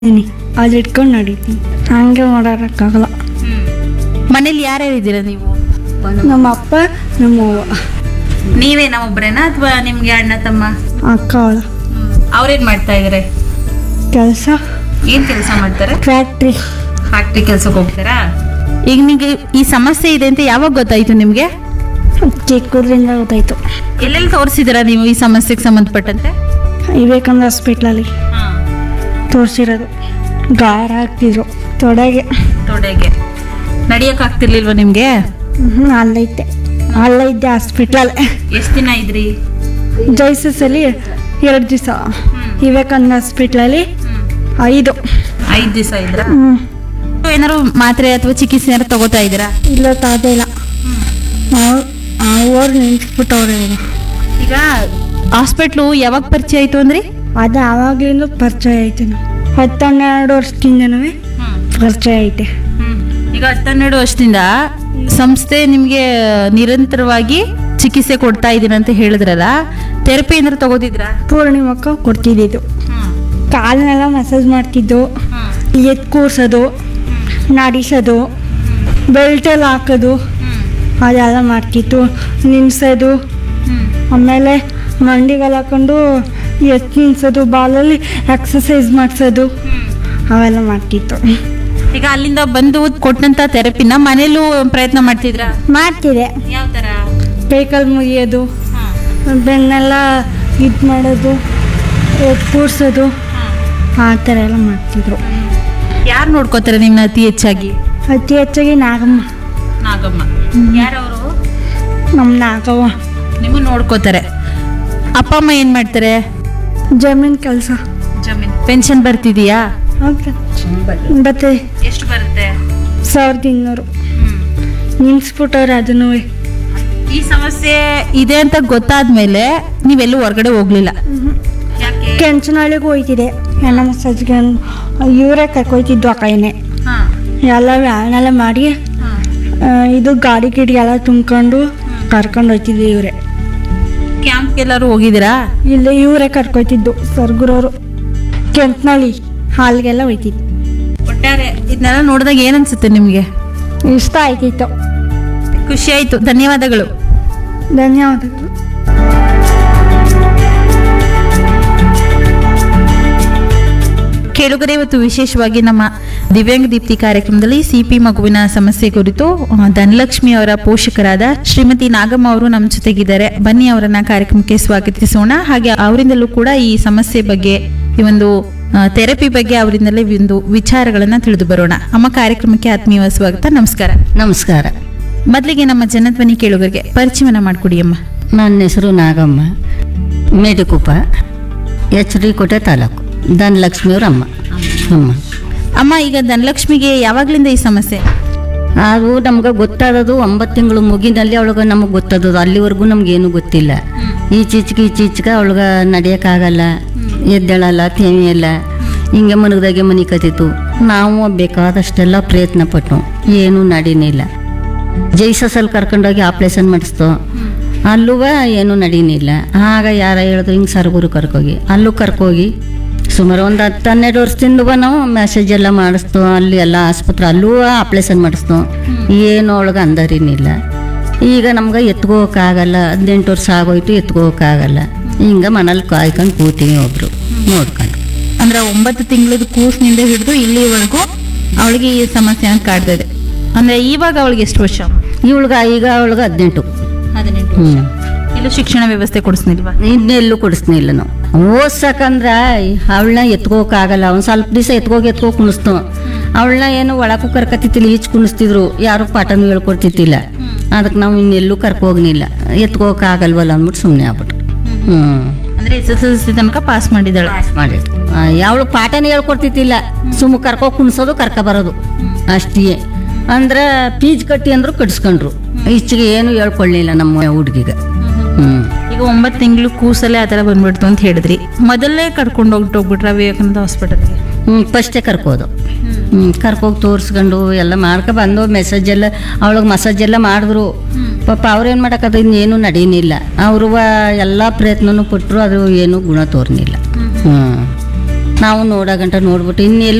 ಇದೀನಿ ಅದು ಇಟ್ಕೊಂಡು ನಡೀತೀನಿ ಹಂಗೆ ಮಾಡೋಕ್ಕಾಗಲ್ಲ ಮನೇಲಿ ಯಾರ್ಯಾರು ಇದ್ದೀರಾ ನೀವು ನಮ್ಮ ಅಪ್ಪ ನಮ್ಮ ಅವ್ವ ನೀವೇ ನಮ್ಮೊಬ್ರೇನಾ ಅಥವಾ ನಿಮ್ಗೆ ಅಣ್ಣ ತಮ್ಮ ಅಕ್ಕ ಅವಳ ಅವ್ರೇನ್ ಮಾಡ್ತಾ ಇದಾರೆ ಕೆಲಸ ಏನ್ ಕೆಲಸ ಮಾಡ್ತಾರೆ ಫ್ಯಾಕ್ಟ್ರಿ ಫ್ಯಾಕ್ಟ್ರಿ ಕೆಲ್ಸಕ್ಕೆ ಹೋಗ್ತಾರಾ ಈಗ ನಿಮ್ಗೆ ಈ ಸಮಸ್ಯೆ ಇದೆ ಅಂತ ಯಾವಾಗ ಗೊತ್ತಾಯ್ತು ನಿಮ್ಗೆ ಚಿಕ್ಕದ್ರಿಂದ ಗೊತ್ತಾಯ್ತು ಎಲ್ಲೆಲ್ಲಿ ತೋರಿಸಿದಿರಾ ನೀವು ಈ ಸಮಸ್ಯೆಗೆ ಸಂಬಂಧಪಟ್ಟಂತೆ ವಿವೇಕಾನಂದ ಹಾಸ್ಪಿಟ್ಲಲ್ಲಿ ತೋರಿಸಿರೋದು ಗಾರ ಹಾಕ್ತಿದ್ರು ತೊಡೆಗೆ ತೊಡೆಗೆ ನಡಿಯಕ್ ಆಗ್ತಿರ್ಲಿಲ್ವಾ ನಿಮ್ಗೆ ಹ್ಞೂ ಅಲ್ಲೈತೆ ಅಲ್ಲೈದ್ದೆ ಹಾಸ್ಪಿಟ್ಲಲ್ಲೇ ಎಷ್ಟ್ ದಿನ ಇದ್ರಿ ಜೈಸಸಲ್ಲಿ ಎರಡು ದಿವಸ ವಿವೇಕಾನಂದ ಹಾಸ್ಪಿಟ್ಲಲ್ಲಿ ಐದು ಐದ್ ದಿವಸ ಇದ್ರ ಹ್ಞೂ ಏನಾರು ಮಾತ್ರೆ ಅಥವಾ ಚಿಕಿತ್ಸೆ ಏನಾರು ತಗೋತಾ ಇದ್ದೀರಾ ಇಲ್ಲ ತಾತ ಇಲ್ಲ ಅವ್ರು ನಿಂತ್ಬಿಟ್ಟವ್ರೆ ಇವಾಗ ಈಗ ಹಾಸ್ಪಿಟ್ಲು ಯಾವಾಗ ಪರಿಚಯ ಆಯ್ತು ಅಂದ್ರಿ ಅದು ಆವಾಗ್ಲಿಂದ ಪರಿಚಯ ಐತೆ ನಾವು ಹತ್ತು ಹನ್ನೆರಡು ವರ್ಷದಿಂದನೂ ಪರಿಚಯ ಐತೆ ಈಗ ಹತ್ತೆರಡು ವರ್ಷದಿಂದ ಸಂಸ್ಥೆ ನಿಮ್ಗೆ ನಿರಂತರವಾಗಿ ಚಿಕಿತ್ಸೆ ಕೊಡ್ತಾ ಇದೀನಿ ಅಂತ ಹೇಳಿದ್ರಲ್ಲ ಥೆರಪಿ ಏನಾರು ತಗೋದಿದ್ರಾ ಪೂರ್ಣಿಮಕ್ಕ ಕೊಡ್ತಿದ್ದಿದ್ದು ಕಾಲನ್ನೆಲ್ಲ ಮಸಾಜ್ ಮಾಡ್ತಿದ್ದು ಎತ್ತು ಕೂರ್ಸೋದು ನಾಡಿಸೋದು ಬೆಲ್ಟಲ್ಲಿ ಹಾಕೋದು ಅದೆಲ್ಲ ಮಾಡ್ತಿತ್ತು ನಿನ್ಸೋದು ಆಮೇಲೆ ಮಂಡಿಗೆಲ್ಲ ಹಾಕೊಂಡು ಎತ್ತು ನಿನ್ಸೋದು ಬಾಲಲ್ಲಿ ಎಕ್ಸಸೈಸ್ ಮಾಡಿಸೋದು ಅವೆಲ್ಲ ಮಾಡ್ತಿತ್ತು ಈಗ ಅಲ್ಲಿಂದ ಬಂದು ಕೊಟ್ಟಂತ ಥೆರಪಿನ ಮನೇಲೂ ಪ್ರಯತ್ನ ಮಾಡ್ತಿದ್ರಾ ಮಾಡ್ತಿದ್ದೆ ಯಾವ ತರ ಕೈಕಾಲು ಮುಗಿಯೋದು ಬೆನ್ನೆಲ್ಲ ಇದು ಮಾಡೋದು ಎತ್ತು ಕೂರ್ಸೋದು ಆ ಥರ ಎಲ್ಲ ಮಾಡ್ತಿದ್ರು ಯಾರು ನೋಡ್ಕೋತಾರೆ ನಿಮ್ನ ಅತಿ ಹೆಚ್ಚಾಗಿ ಅತಿ ಹೆಚ್ಚಾಗಿ ನಾಗಮ್ಮ ನಾಗಮ್ಮ ಯಾರವರು ನಮ್ಮ ನಾಗವ್ವ ನಿಮ್ಮನ್ನ ನೋಡ್ಕೋತಾರೆ ಅಪ್ಪ ಅಮ್ಮ ಏನ್ ಮಾಡ್ತಾರೆ ಜಮೀನ್ ಕೆಲಸ ಜಮೀನ್ ಪೆನ್ಷನ್ ಬರ್ತಿದೀಯಾ ಮತ್ತೆ ಎಷ್ಟು ಬರುತ್ತೆ ಸಾವಿರದ ಇನ್ನೂರು ನಿನ್ಸ್ಬಿಟ್ಟವ್ರೆ ಅದನ್ನು ಈ ಸಮಸ್ಯೆ ಇದೆ ಅಂತ ಗೊತ್ತಾದ್ಮೇಲೆ ನೀವೆಲ್ಲೂ ಹೊರಗಡೆ ಹೋಗ್ಲಿಲ್ಲ ಯಾಕೆ ಕೆಂಚನಹಳ್ಳಿಗೆ ಹೋಯ್ತಿದೆ ಎಲ್ಲ ಮಸಾಜ್ಗೆ ಇವರೇ ಕರ್ಕೊಯ್ತಿದ್ದು ಆ ಕೈನೇ ಎಲ್ಲ ವ್ಯಾನೆಲ್ಲ ಮಾಡಿ ಆ, ಇದು ಗಾಡಿ ಗಿಡಿ ಎಲ್ಲ ತುಂಬ್ಕೊಂಡು ಕರ್ಕೊಂಡು ಹೋಯ್ತಿದ್ವಿ ಇವರೇ ಕ್ಯಾಂಪ್ ಎಲ್ಲಾರು ಹೋಗಿದ್ದೀರಾ ಇಲ್ಲಿ ಇವರೇ ಕರ್ಕೊಯ್ತಿದ್ದು ಸರ್ಗುರವರು ಕೆಂಪನಳ್ಳಿ ಹಾಲ್ಗೆಲ್ಲ ಹೋಯ್ತಿದ್ದು ಒಟ್ಟಾರೆ ಇದನ್ನೆಲ್ಲ ನೋಡಿದಾಗ ಏನ್ ಅನ್ಸುತ್ತೆ ನಿಮ್ಗೆ ಇಷ್ಟ ಆಯ್ತಿತ್ತು ಖುಷಿ ಆಯ್ತು ಧನ್ಯವಾದಗಳು ಧನ್ಯವಾದಗಳು ಕೇಳುಗರೆ ಇವತ್ತು ವಿಶೇಷವಾಗಿ ನಮ್ಮ ದಿವ್ಯಾಂಗ ದೀಪ್ತಿ ಕಾರ್ಯಕ್ರಮದಲ್ಲಿ ಸಿಪಿ ಮಗುವಿನ ಸಮಸ್ಯೆ ಕುರಿತು ಆ, ಧನಲಕ್ಷ್ಮಿ ಅವರ ಪೋಷಕರಾದ ಶ್ರೀಮತಿ ನಾಗಮ್ಮ ಅವರು ನಮ್ಮ ಜೊತೆಗಿದ್ದಾರೆ ಬನ್ನಿ ಅವರನ್ನ ಕಾರ್ಯಕ್ರಮಕ್ಕೆ ಸ್ವಾಗತಿಸೋಣ ಹಾಗೆ ಅವರಿಂದಲೂ ಕೂಡ ಈ ಸಮಸ್ಯೆ ಬಗ್ಗೆ ಈ ಒಂದು ಥೆರಪಿ ಬಗ್ಗೆ ಅವರಿಂದಲೇ ಒಂದು ವಿಚಾರಗಳನ್ನ ತಿಳಿದು ಬರೋಣ ಅಮ್ಮ ಕಾರ್ಯಕ್ರಮಕ್ಕೆ ಆತ್ಮೀಯ ಸ್ವಾಗತ ನಮಸ್ಕಾರ ನಮಸ್ಕಾರ ಮೊದಲಿಗೆ ನಮ್ಮ ಜನಧ್ವನಿ ಕೇಳುಗರಿಗೆ ಪರಿಚಯವನ್ನ ಮಾಡಿಕೊಡಿ ಅಮ್ಮ ನನ್ನ ಹೆಸರು ನಾಗಮ್ಮ ಮೇಡಿಕುಪ್ಪ ಎಚ್ ಡಿ ಕೋಟೆ ತಾಲೂಕು ಧನಲಕ್ಷ್ಮಿಯವ್ರ ಅಮ್ಮ ಅಮ್ಮ ಅಮ್ಮ ಈಗ ಧನಲಕ್ಷ್ಮಿಗೆ ಯಾವಾಗ್ಲಿಂದ ಈ ಸಮಸ್ಯೆ ಅದು ನಮ್ಗೆ ಗೊತ್ತಾದದು ಒಂಬತ್ತು ತಿಂಗಳು ಮುಗಿನಲ್ಲಿ ಅವಳಿಗೆ ನಮಗೆ ಗೊತ್ತಾದದು ಅಲ್ಲಿವರೆಗೂ ನಮಗೇನು ಗೊತ್ತಿಲ್ಲ ಈಚೀಚೆಗೆ ಈಚೀಚೆಗೆ ಅವಳಿಗೆ ನಡೆಯೋಕ್ಕಾಗಲ್ಲ ಎದ್ದೇಳಲ್ಲ ತೇಮಿಯಲ್ಲ ಹಿಂಗೆ ಮನಗದಾಗೆ ಮನೆ ಕತ್ತಿತ್ತು ನಾವು ಬೇಕಾದಷ್ಟೆಲ್ಲ ಪ್ರಯತ್ನ ಪಟ್ಟು ಏನೂ ನಡೀನಿಲ್ಲ ಜೈಸಸಲ್ಲಿ ಕರ್ಕೊಂಡೋಗಿ ಆಪ್ರೇಷನ್ ಮಾಡಿಸ್ತು ಅಲ್ಲೂ ಏನೂ ನಡೀನಿಲ್ಲ ಆಗ ಯಾರ ಹೇಳಿದ್ರು ಹಿಂಗೆ ಸರ್ಗುರು ಕರ್ಕೋಗಿ ಅಲ್ಲೂ ಕರ್ಕೋಗಿ ಸುಮಾರು ಒಂದು ಹತ್ತು ಹನ್ನೆರಡು ವರ್ಷದಿಂದ ನಾವು ಮೆಸೇಜ್ ಎಲ್ಲ ಮಾಡಿಸ್ತು ಅಲ್ಲಿ ಎಲ್ಲ ಆಸ್ಪತ್ರೆ ಅಲ್ಲೂ ಆಪ್ರೇಷನ್ ಮಾಡಿಸ್ತು ಏನು ಒಳಗೆ ಅಂದರಿನಿಲ್ಲ ಈಗ ನಮ್ಗೆ ಎತ್ಕೋಕ್ಕಾಗಲ್ಲ ಹದಿನೆಂಟು ವರ್ಷ ಆಗೋಯ್ತು ಎತ್ಕೋಕ್ಕಾಗಲ್ಲ ಹಿಂಗೆ ಮನೇಲಿ ಕಾಯ್ಕೊಂಡು ಕೂತೀವಿ ಒಬ್ರು ನೋಡ್ಕೊಂಡು ಅಂದ್ರೆ ಒಂಬತ್ತು ತಿಂಗಳದ ಕೂಸಿನಿಂದ ಹಿಡಿದು ಇಲ್ಲಿವರೆಗೂ ಅವಳಿಗೆ ಈ ಸಮಸ್ಯೆ ಕಾಡ್ತಾ ಇದೆ ಅಂದ್ರೆ ಇವಾಗ ಅವಳಿಗೆ ಎಷ್ಟು ವರ್ಷ ಇವಳ್ಗೆ ಈಗ ಅವಳಿಗೆ ಹದಿನೆಂಟು ಹದಿನೆಂಟು ಹ್ಞೂ ಎಲ್ಲೂ ಶಿಕ್ಷಣ ವ್ಯವಸ್ಥೆ ಕೊಡಿಸ್ನಿಲ್ವಾ ಇನ್ನೆಲ್ಲೂ ಕೊಡಿಸ್ನಿಲ್ಲ ನಾವು ಓದ್ಸಕಂದ್ರೆ ಅವಳನ್ನ ಎತ್ಕೋಕಾಗಲ್ಲ ಒಂದು ಸ್ವಲ್ಪ ದಿವಸ ಎತ್ಕೋಗಿ ಎತ್ಕೋ ಕುಣಿಸ್ತು ಅವಳನ್ನ ಏನು ಒಳಕ್ಕೂ ಕರ್ಕತ್ತಿತ್ತಿಲ್ಲ ಈಚ್ ಕುಣಿಸ್ತಿದ್ರು ಯಾರು ಪಾಠನೂ ಹೇಳ್ಕೊಡ್ತಿತ್ತಿಲ್ಲ ಅದಕ್ಕೆ ನಾವು ಇನ್ನೆಲ್ಲೂ ಕರ್ಕೋಗ್ನಿಲ್ಲ ಎತ್ಕೋಕಾಗಲ್ವಲ್ಲ ಅಂದ್ಬಿಟ್ಟು ಸುಮ್ಮನೆ ಆಗ್ಬಿಟ್ರು ಹ್ಞೂ ಅಂದ್ರೆ ಎಸ್ ಎಸ್ ಎಲ್ ಸಿ ತನಕ ಪಾಸ್ ಮಾಡಿದಾಳೆ ಮಾಡಿ ಯಾವಳು ಪಾಠನೇ ಹೇಳ್ಕೊಡ್ತಿತ್ತಿಲ್ಲ ಸುಮ್ಮ ಕರ್ಕೋ ಕುಣಿಸೋದು ಕರ್ಕ ಬರೋದು ಅಷ್ಟೇ ಅಂದ್ರೆ ಫೀಸ್ ಕಟ್ಟಿ ಅಂದ್ರು ಕಟ್ಸ್ಕೊಂಡ್ರು ಈಚೆಗೆ ಏನು ಹೇಳ್ಕೊಳ್ಳಿಲ್ಲ ನಮ್ಮ ಹುಡುಗಿಗೆ ಹ್ಞೂ ಈಗ ಒಂಬತ್ತು ತಿಂಗಳು ಕೂಸಲ್ಲೇ ಆ ಥರ ಬಂದ್ಬಿಡ್ತು ಅಂತ ಹೇಳಿದ್ರಿ ಮೊದಲೇ ಕರ್ಕೊಂಡು ಹೋಗ್ಬಿಟ್ಟು ಹೋಗ್ಬಿಟ್ರ ವಿವೇಕಾನಂದ ಹಾಸ್ಪಿಟಲ್ಗೆ ಹ್ಞೂ ಫಸ್ಟೇ ಕರ್ಕೋದು ಹ್ಞೂ ಕರ್ಕೋಗಿ ತೋರಿಸ್ಕೊಂಡು ಎಲ್ಲ ಮಾಡ್ಕೊ ಬಂದು ಮೆಸೇಜ್ ಎಲ್ಲ ಅವಳಿಗೆ ಮಸಾಜ್ ಎಲ್ಲ ಮಾಡಿದ್ರು ಪಾಪ ಅವ್ರೇನು ಮಾಡೋಕ್ಕದು ಇನ್ನೇನು ನಡೀನಿಲ್ಲ ಅವರು ಎಲ್ಲ ಪ್ರಯತ್ನನೂ ಪಟ್ಟರು ಅದು ಏನು ಗುಣ ತೋರ್ನಿಲ್ಲ ಹ್ಞೂ ನಾವು ನೋಡೋ ಗಂಟ ನೋಡ್ಬಿಟ್ಟು ಇನ್ನು